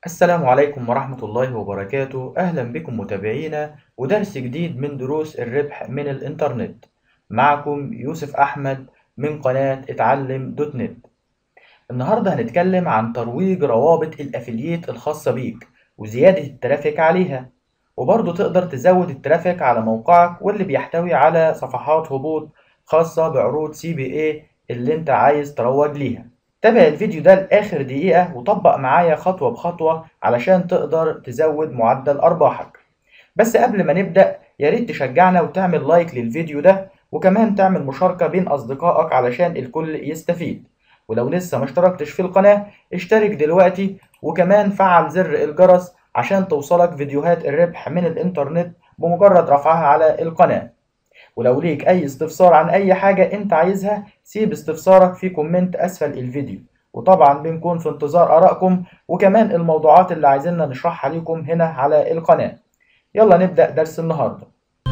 السلام عليكم ورحمة الله وبركاته أهلا بكم متابعينا ودرس جديد من دروس الربح من الإنترنت معكم يوسف أحمد من قناة اتعلم دوت نت النهاردة هنتكلم عن ترويج روابط الأفلييت الخاصة بيك وزيادة الترافيك عليها وبرضه تقدر تزود الترافيك على موقعك واللي بيحتوي على صفحات هبوط خاصة بعروض سي بي اي اللي انت عايز تروج ليها تابع الفيديو ده لآخر دقيقة وطبق معايا خطوة بخطوة علشان تقدر تزود معدل أرباحك بس قبل ما نبدأ ياريت تشجعنا وتعمل لايك للفيديو ده وكمان تعمل مشاركة بين أصدقائك علشان الكل يستفيد ولو لسه ما اشتركتش في القناة اشترك دلوقتي وكمان فعل زر الجرس عشان توصلك فيديوهات الربح من الإنترنت بمجرد رفعها على القناة ولو ليك أي استفسار عن أي حاجة أنت عايزها سيب استفسارك في كومنت أسفل الفيديو وطبعا بنكون في انتظار آرائكم وكمان الموضوعات اللي عايزيننا نشرحها لكم هنا على القناة يلا نبدأ درس النهاردة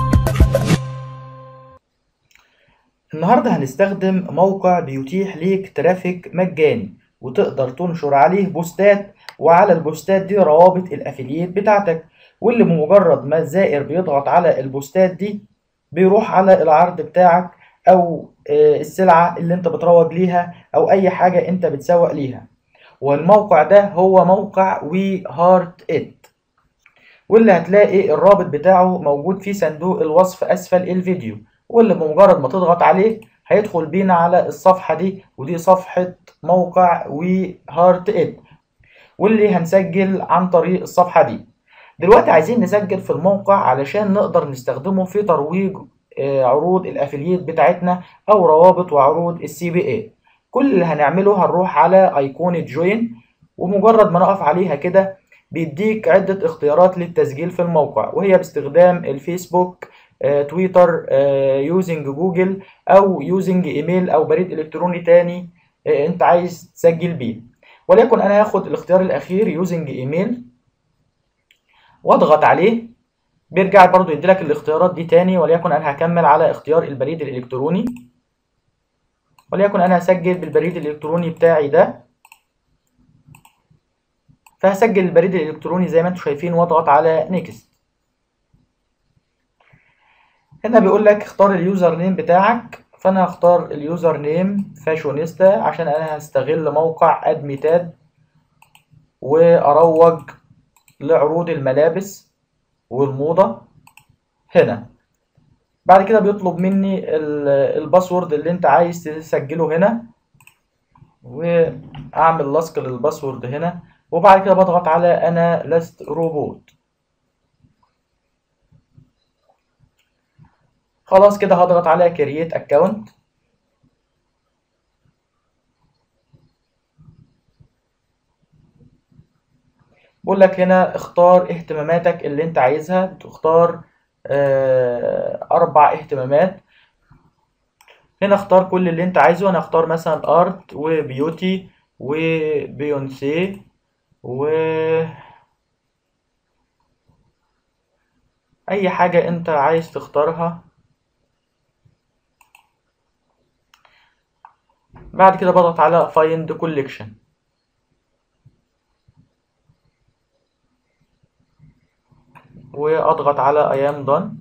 النهاردة هنستخدم موقع بيتيح ليك ترافيك مجاني وتقدر تنشر عليه بوستات وعلى البوستات دي روابط الافiliate بتاعتك واللي بمجرد ما الزائر بيضغط على البوستات دي بيروح على العرض بتاعك او السلعة اللي انت بتروج ليها او اي حاجة انت بتسوق ليها والموقع ده هو موقع وي هارت ات واللي هتلاقي الرابط بتاعه موجود في صندوق الوصف اسفل الفيديو واللي بمجرد ما تضغط عليه هيدخل بينا على الصفحة دي ودي صفحة موقع وي هارت ات واللي هنسجل عن طريق الصفحة دي دلوقتي عايزين نسجل في الموقع علشان نقدر نستخدمه في ترويج عروض الافiliate بتاعتنا او روابط وعروض السي بي اي كل اللي هنعمله هنروح على ايقونة جوين ومجرد ما نقف عليها كده بيديك عدة اختيارات للتسجيل في الموقع وهي باستخدام الفيسبوك تويتر يوزنج جوجل او يوزنج ايميل او بريد الكتروني تاني انت عايز تسجل بيه وليكن انا هاخد الاختيار الاخير يوزنج ايميل واضغط عليه بيرجع برضو يديلك الاختيارات دي تاني وليكن انا هكمل على اختيار البريد الالكتروني وليكن انا هسجل بالبريد الالكتروني بتاعي ده فهسجل البريد الالكتروني زي ما انتم شايفين واضغط على نيكست هنا بيقول لك اختار اليوزر نيم بتاعك فانا هختار اليوزر نيم فاشونيستا عشان انا هستغل موقع ادميتاد واروج لعروض الملابس والموضة هنا بعد كده بيطلب مني الباسورد اللي انت عايز تسجله هنا واعمل لصق للباسورد هنا وبعد كده بضغط على انا لست روبوت خلاص كده هضغط على كرييت اكونت بقول لك هنا اختار اهتماماتك اللي انت عايزها تختار اه اربع اهتمامات هنا اختار كل اللي انت عايزه انا اختار مثلا ارت وبيوتي وبيونسي و اي حاجة انت عايز تختارها بعد كده بضغط على find collection واضغط على I am done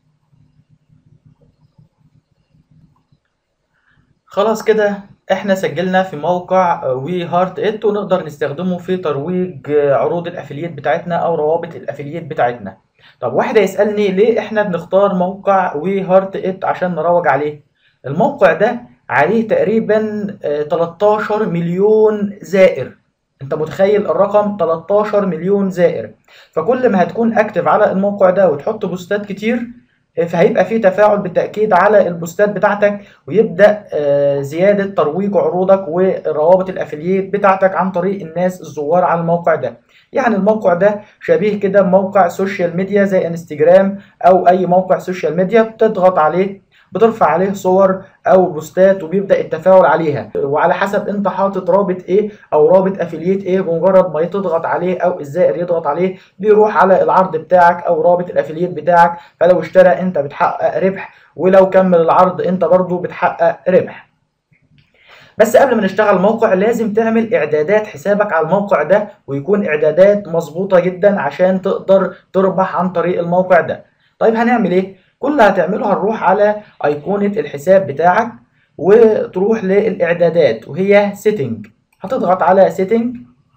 خلاص كده احنا سجلنا في موقع وي هارت ات ونقدر نستخدمه في ترويج عروض الافiliate بتاعتنا او روابط الافiliate بتاعتنا طب واحد هيسألني ليه احنا بنختار موقع وي هارت ات عشان نروج عليه الموقع ده عليه تقريبا 13 مليون زائر انت متخيل الرقم 13 مليون زائر فكل ما هتكون اكتف على الموقع ده وتحط بوستات كتير فهيبقى فيه تفاعل بالتأكيد على البوستات بتاعتك ويبدأ زيادة ترويج عروضك وروابط الافiliate بتاعتك عن طريق الناس الزوار على الموقع ده يعني الموقع ده شبيه كده بموقع سوشيال ميديا زي انستجرام او اي موقع سوشيال ميديا بتضغط عليه بترفع عليه صور او بوستات وبيبدا التفاعل عليها وعلى حسب انت حاطط رابط ايه او رابط افiliate ايه بمجرد ما تضغط عليه او الزائر يضغط عليه بيروح على العرض بتاعك او رابط الافiliate بتاعك فلو اشترى انت بتحقق ربح ولو كمل العرض انت برضو بتحقق ربح بس قبل ما نشتغل موقع لازم تعمل اعدادات حسابك على الموقع ده ويكون اعدادات مظبوطه جدا عشان تقدر تربح عن طريق الموقع ده طيب هنعمل ايه كل اللي هتعمله هنروح على ايقونه الحساب بتاعك وتروح للاعدادات وهي سيتنج هتضغط على سيتنج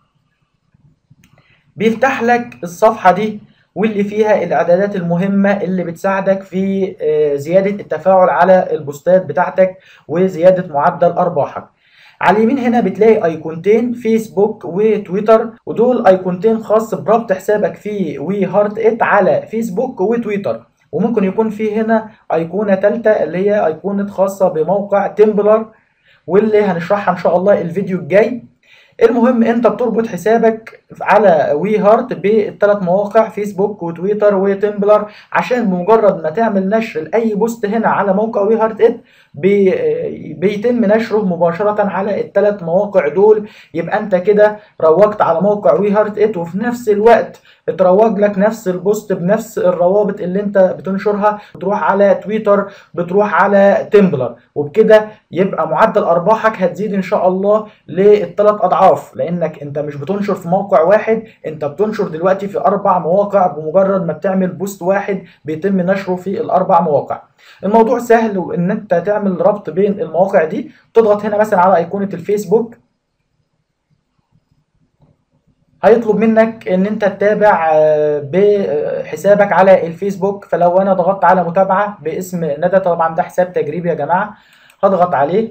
بيفتح لك الصفحه دي واللي فيها الاعدادات المهمه اللي بتساعدك في زياده التفاعل على البوستات بتاعتك وزياده معدل ارباحك على اليمين هنا بتلاقي ايقونتين فيسبوك وتويتر ودول ايقونتين خاص بربط حسابك في وي هارت ات على فيسبوك وتويتر وممكن يكون في هنا ايقونه ثالثه اللي هي ايقونه خاصه بموقع تمبلر واللي هنشرحها ان شاء الله الفيديو الجاي المهم انت بتربط حسابك على وي هارت بالثلاث مواقع فيسبوك وتويتر وتمبلر عشان بمجرد ما تعمل نشر لاي بوست هنا على موقع وي هارت ات بي بيتم نشره مباشرة على الثلاث مواقع دول يبقى انت كده روجت على موقع وي هارت ات وفي نفس الوقت اتروج لك نفس البوست بنفس الروابط اللي انت بتنشرها بتروح على تويتر بتروح على تمبلر وبكده يبقى معدل ارباحك هتزيد ان شاء الله للثلاث اضعاف لانك انت مش بتنشر في موقع واحد انت بتنشر دلوقتي في اربع مواقع بمجرد ما بتعمل بوست واحد بيتم نشره في الاربع مواقع الموضوع سهل وان انت تعمل ربط بين المواقع دي تضغط هنا مثلا على ايقونه الفيسبوك هيطلب منك ان انت تتابع بحسابك على الفيسبوك فلو انا ضغطت على متابعه باسم ندى طبعا ده حساب تجريبي يا جماعه هضغط عليه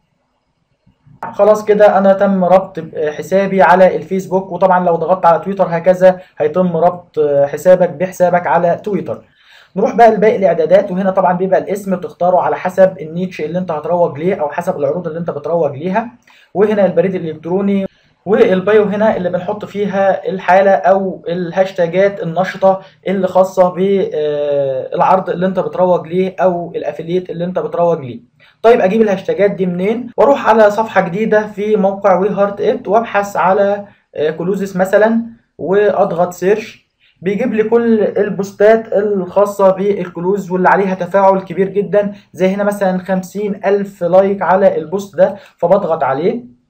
خلاص كده انا تم ربط حسابي على الفيسبوك وطبعا لو ضغطت على تويتر هكذا هيتم ربط حسابك بحسابك على تويتر نروح بقى لباقي الاعدادات وهنا طبعا بيبقى الاسم بتختاره على حسب النيتش اللي انت هتروج ليه او حسب العروض اللي انت بتروج ليها وهنا البريد الالكتروني والبايو هنا اللي بنحط فيها الحالة أو الهاشتاجات النشطة اللي خاصة بالعرض اللي أنت بتروج ليه أو الأفليت اللي أنت بتروج ليه. طيب أجيب الهاشتاجات دي منين؟ وأروح على صفحة جديدة في موقع وي هارت إت وأبحث على كلوزس مثلا وأضغط سيرش بيجيب لي كل البوستات الخاصة بالكلوز واللي عليها تفاعل كبير جدا زي هنا مثلا خمسين ألف لايك على البوست ده فبضغط عليه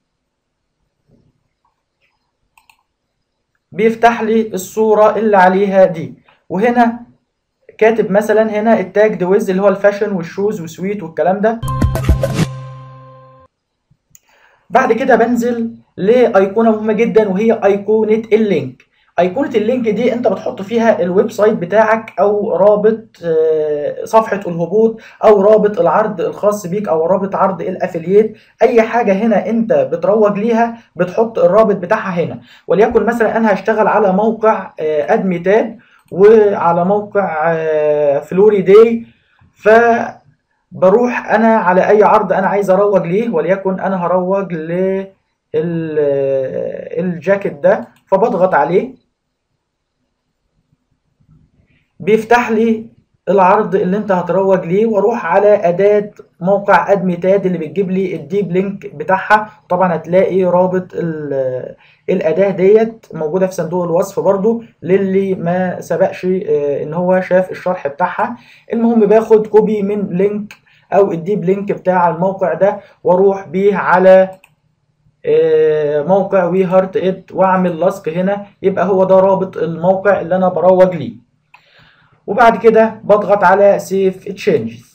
بيفتح لي الصورة اللي عليها دي وهنا كاتب مثلا هنا التاج دويز اللي هو الفاشن والشوز وسويت والكلام ده بعد كده بنزل لأيقونة مهمة جدا وهي أيقونة اللينك أيقونة اللينك دي أنت بتحط فيها الويب سايت بتاعك أو رابط صفحة الهبوط أو رابط العرض الخاص بيك أو رابط عرض الأفلييت أي حاجة هنا أنت بتروج ليها بتحط الرابط بتاعها هنا وليكن مثلا أنا هشتغل على موقع أدمي تاب وعلى موقع فلوري داي ف بروح انا على اي عرض انا عايز اروج ليه وليكن انا هروج ل الجاكيت ده فبضغط عليه بيفتح لي العرض اللي انت هتروج ليه واروح على اداه موقع ادمي تاد اللي بتجيب لي الديب لينك بتاعها طبعا هتلاقي رابط الاداه ديت موجوده في صندوق الوصف برضو للي ما سبقش ان هو شاف الشرح بتاعها المهم باخد كوبي من لينك او الديب لينك بتاع الموقع ده واروح بيه على موقع وي هارت ات واعمل لاسك هنا يبقى هو ده رابط الموقع اللي انا بروج ليه وبعد كده بضغط على سيف تشينجز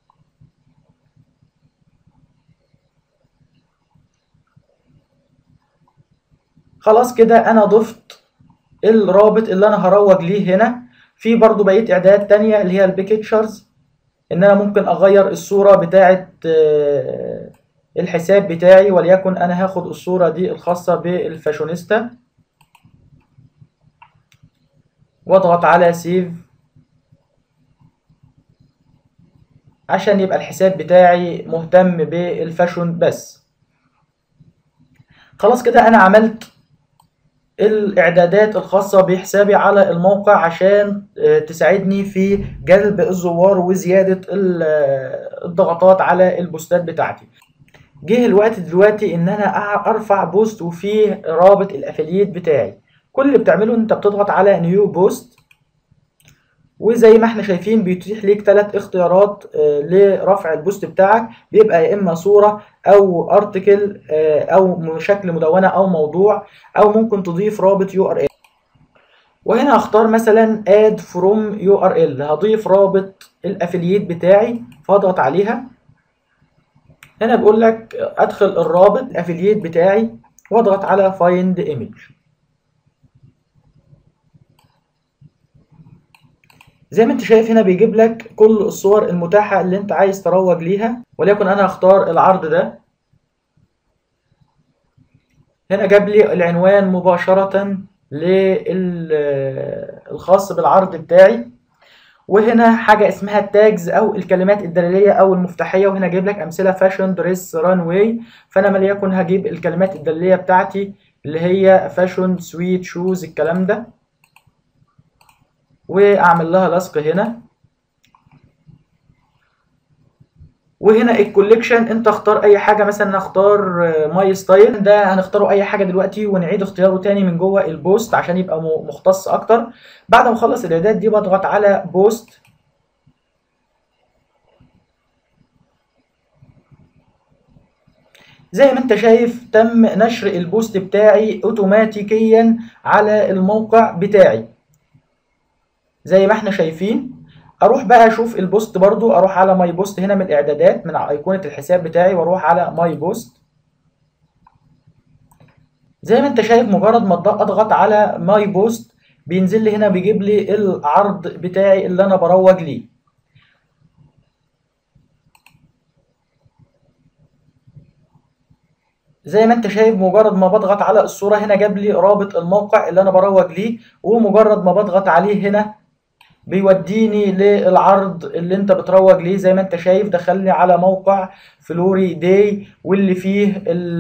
خلاص كده انا ضفت الرابط اللي انا هروج ليه هنا في برضو بقيه اعدادات تانية اللي هي البيكتشرز ان انا ممكن اغير الصوره بتاعه الحساب بتاعي وليكن انا هاخد الصوره دي الخاصه بالفاشونيستا واضغط على سيف عشان يبقى الحساب بتاعي مهتم بالفاشون بس خلاص كده انا عملت الاعدادات الخاصة بحسابي على الموقع عشان تساعدني في جلب الزوار وزيادة الضغطات على البوستات بتاعتي جه الوقت دلوقتي ان انا ارفع بوست وفيه رابط الافلييت بتاعي كل اللي بتعمله انت بتضغط على نيو بوست وزي ما احنا شايفين بيتيح ليك ثلاث اختيارات آه، لرفع البوست بتاعك بيبقى يا اما صورة او ارتكل او شكل مدونة او موضوع او ممكن تضيف رابط يو ار ال وهنا هختار مثلا add from URL هضيف رابط الافiliate بتاعي فاضغط عليها هنا بيقول لك ادخل الرابط الافiliate بتاعي واضغط على find image زي ما انت شايف هنا بيجيب لك كل الصور المتاحة اللي انت عايز تروج ليها وليكن انا هختار العرض ده هنا جاب لي العنوان مباشرة للخاص بالعرض بتاعي وهنا حاجة اسمها التاجز أو الكلمات الدليلية أو المفتاحية وهنا جايب لك أمثلة فاشن دريس ران واي فأنا وليكن هجيب الكلمات الدليلية بتاعتي اللي هي فاشن سويت شوز الكلام ده وأعمل لها لصق هنا وهنا الكوليكشن انت اختار اي حاجه مثلا نختار ماي ستايل ده هنختاره اي حاجه دلوقتي ونعيد اختياره تاني من جوه البوست عشان يبقى مختص اكتر بعد ما اخلص الاعداد دي بضغط على بوست زي ما انت شايف تم نشر البوست بتاعي اوتوماتيكيا على الموقع بتاعي زي ما احنا شايفين اروح بقى اشوف البوست برضو اروح على ماي بوست هنا من الاعدادات من ايقونه الحساب بتاعي واروح على ماي بوست زي ما انت شايف مجرد ما اضغط على ماي بوست بينزل لي هنا بيجيب لي العرض بتاعي اللي انا بروج ليه زي ما انت شايف مجرد ما بضغط على الصورة هنا جاب لي رابط الموقع اللي انا بروج ليه ومجرد ما بضغط عليه هنا بيوديني للعرض اللي انت بتروج ليه زي ما انت شايف دخلني على موقع فلوري داي واللي فيه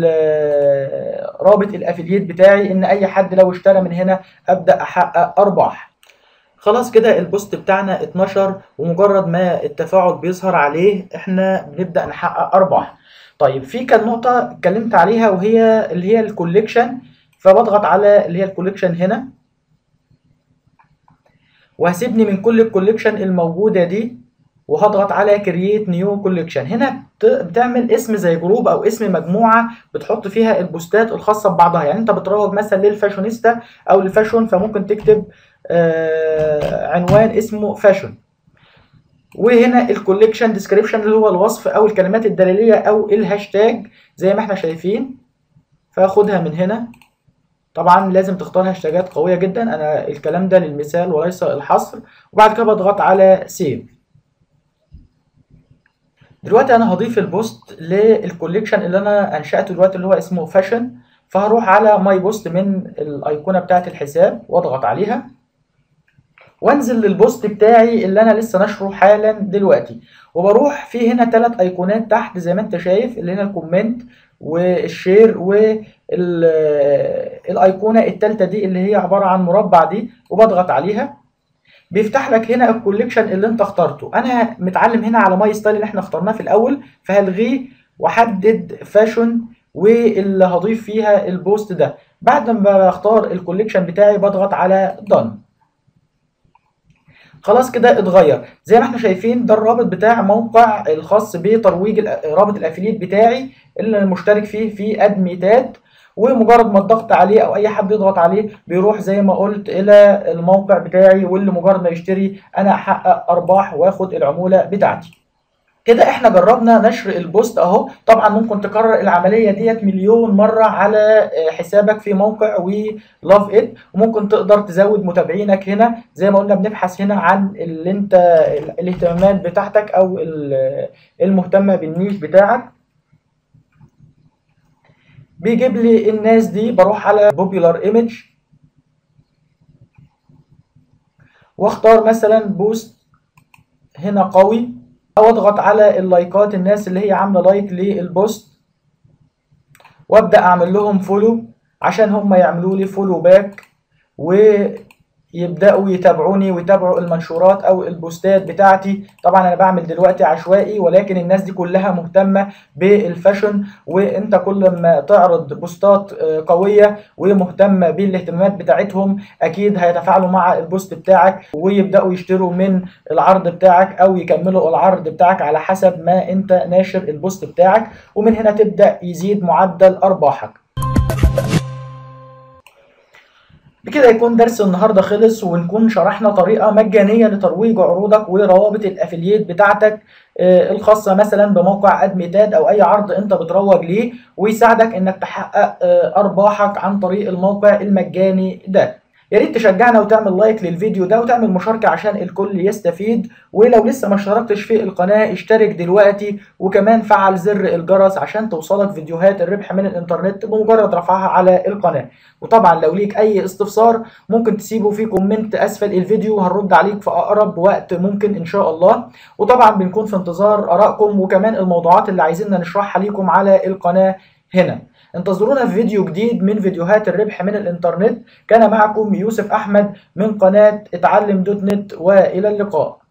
رابط الافiliate بتاعي ان اي حد لو اشترى من هنا ابدا احقق ارباح خلاص كده البوست بتاعنا اتنشر ومجرد ما التفاعل بيظهر عليه احنا بنبدا نحقق ارباح طيب في كان نقطه اتكلمت عليها وهي اللي هي الكوليكشن فبضغط على اللي هي الكوليكشن هنا وهسيبني من كل الكوليكشن الموجودة دي وهضغط على كرييت نيو كوليكشن هنا بتعمل اسم زي جروب او اسم مجموعة بتحط فيها البوستات الخاصة ببعضها يعني انت بتروج مثلا للفاشونيستا او للفاشون فممكن تكتب آه عنوان اسمه فاشون وهنا الكوليكشن ديسكريبشن اللي هو الوصف او الكلمات الدليلية او الهاشتاج زي ما احنا شايفين فاخدها من هنا طبعا لازم تختار هاشتاجات قوية جدا انا الكلام ده للمثال وليس الحصر وبعد كده بضغط على سيف دلوقتي انا هضيف البوست للكوليكشن اللي انا انشأته دلوقتي اللي هو اسمه فاشن فهروح على ماي بوست من الايقونة بتاعة الحساب واضغط عليها وانزل للبوست بتاعي اللي انا لسه نشره حالا دلوقتي وبروح في هنا ثلاث ايقونات تحت زي ما انت شايف اللي هنا الكومنت والشير والايقونه الثالثه دي اللي هي عباره عن مربع دي وبضغط عليها بيفتح لك هنا الكوليكشن اللي انت اخترته انا متعلم هنا على ماي ستايل اللي احنا اخترناه في الاول فهلغيه واحدد فاشون واللي هضيف فيها البوست ده بعد ما بختار الكوليكشن بتاعي بضغط على دون خلاص كده اتغير زي ما احنا شايفين ده الرابط بتاع موقع الخاص بترويج رابط الافيليت بتاعي اللي انا مشترك فيه في ادميتات ومجرد ما الضغط عليه او اي حد يضغط عليه بيروح زي ما قلت الى الموقع بتاعي واللي مجرد ما يشتري انا احقق ارباح واخد العموله بتاعتي كده احنا جربنا نشر البوست اهو طبعا ممكن تكرر العمليه ديت مليون مره على حسابك في موقع وي لاف ات وممكن تقدر تزود متابعينك هنا زي ما قلنا بنبحث هنا عن اللي انت الاهتمامات بتاعتك او المهتمه بالنيش بتاعك بيجيب لي الناس دي بروح على بوبيلار ايمج واختار مثلا بوست هنا قوي او اضغط على اللايكات الناس اللي هي عامله لايك للبوست وابدا اعمل لهم فولو عشان هم يعملوا لي فولو باك يبداوا يتابعوني ويتابعوا المنشورات او البوستات بتاعتي طبعا انا بعمل دلوقتي عشوائي ولكن الناس دي كلها مهتمه بالفاشن وانت كل ما تعرض بوستات قويه ومهتمه بالاهتمامات بتاعتهم اكيد هيتفاعلوا مع البوست بتاعك ويبداوا يشتروا من العرض بتاعك او يكملوا العرض بتاعك على حسب ما انت ناشر البوست بتاعك ومن هنا تبدا يزيد معدل ارباحك بكده يكون درس النهارده خلص ونكون شرحنا طريقه مجانيه لترويج عروضك وروابط الافلييت بتاعتك الخاصه مثلا بموقع ادميتاد او اي عرض انت بتروج ليه ويساعدك انك تحقق ارباحك عن طريق الموقع المجاني ده يا ريت تشجعنا وتعمل لايك للفيديو ده وتعمل مشاركة عشان الكل يستفيد ولو لسه ما اشتركتش في القناة اشترك دلوقتي وكمان فعل زر الجرس عشان توصلك فيديوهات الربح من الانترنت بمجرد رفعها على القناة وطبعا لو ليك اي استفسار ممكن تسيبه في كومنت اسفل الفيديو وهنرد عليك في اقرب وقت ممكن ان شاء الله وطبعا بنكون في انتظار ارائكم وكمان الموضوعات اللي عايزيننا نشرحها ليكم على القناة هنا انتظرونا في فيديو جديد من فيديوهات الربح من الانترنت كان معكم يوسف احمد من قناة اتعلم دوت نت والى اللقاء